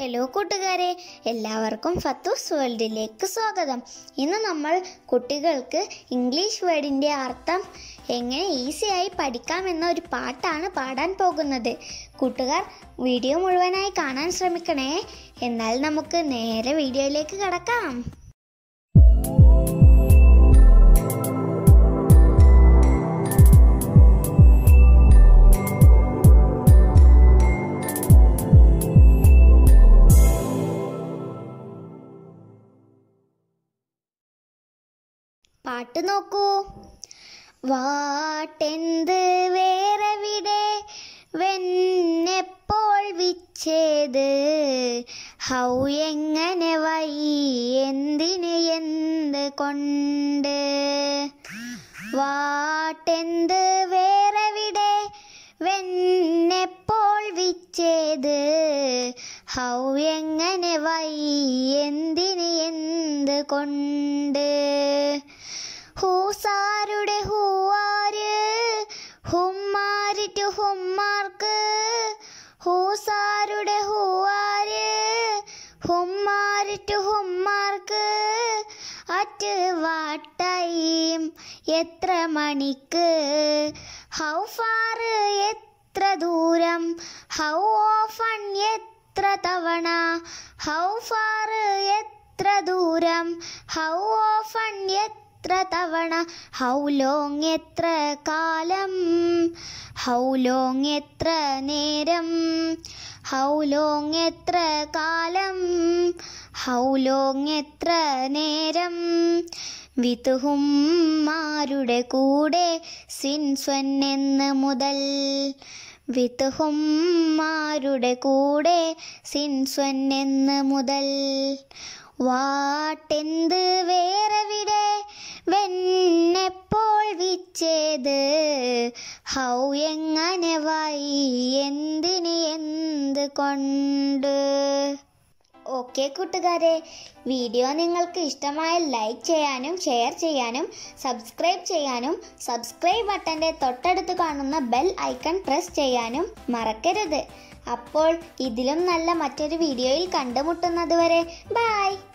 hello കൂട്ടുകാരെ എല്ലാവർക്കും ഫത്തൂസ് വേൾഡിലേക്ക് സ്വാഗതം ഇന്ന് നമ്മൾ കുട്ടികൾക്ക് ഇംഗ്ലീഷ് വേർഡിൻ്റെ അർത്ഥം എങ്ങനെ ഈസിയായി പഠിക്കാമെന്ന ഒരു പാട്ടാണ് പാടാൻ പോകുന്നത് കൂട്ടുകാർ വീഡിയോ മുഴുവനായി കാണാൻ ശ്രമിക്കണേ എന്നാൽ നമുക്ക് നേരെ വീഡിയോയിലേക്ക് കടക്കാം പാട്ട് നോക്കൂ വാട്ടെന്ത് വേറെവിടെ വെന്നെപ്പോൾ വിച്ചേത് ഹൗ എങ്ങനെ വൈ എന്തിന് എന്ത് കൊണ്ട് വാട്ടെന്ത് വേറെവിടെ വെന്നെപ്പോൾ വിച്ചേത് ഹൗ എങ്ങനെ വൈ എന്തിന് എന്ത് കൊണ്ട് ഹൂസാരുടെ ഹൂവാര് ഹുമ്മാര് ടു ഹുമ്മാർക്ക് ഹൂസാരുടെ ഹൂവാര് ഹുമ്മാര് ടു ഹുമ്മാർക്ക് അറ്റ് വാട്ടൈം എത്ര മണിക്ക് ഹൗ ഫാർ എത്ര ദൂരം ഹൗ ഓഫൺ എത്ര തവണ ഹൗ ഫാർ എത്ര ദൂരം ഹൗ ഓഫൺ എത്ര തവണ ഹൗ ലോങ് എത്ര കാലം ഹൗ ലോങ് എത്ര നേരം ഹൗ ലോങ് എത്ര കാലം ഹൗ ലോങ് എത്ര നേരം വിത്ത് ഹുമ്മാരുടെ കൂടെ സിൻസ്വൻ എന്ന് മുതൽ വിത്ത് ഹുമ്മാരുടെ കൂടെ സിൻസ്വൻ എന്ന് മുതൽ വാട്ടെന്ത് വേറെവിടെ വെന്നെപ്പോൾ വിച്ചേത് ഹൗ എങ്ങനെ വൈ എന്തിന് എന്ത് കൊണ്ട് ഓക്കെ കൂട്ടുകാരെ വീഡിയോ നിങ്ങൾക്ക് ഇഷ്ടമായ ലൈക്ക് ചെയ്യാനും ഷെയർ ചെയ്യാനും സബ്സ്ക്രൈബ് ചെയ്യാനും സബ്സ്ക്രൈബ് ബട്ടൻ്റെ തൊട്ടടുത്ത് കാണുന്ന ബെൽ ഐക്കൺ പ്രസ് ചെയ്യാനും മറക്കരുത് അപ്പോൾ ഇതിലും നല്ല മറ്റൊരു വീഡിയോയിൽ കണ്ടുമുട്ടുന്നത് വരെ ബൈ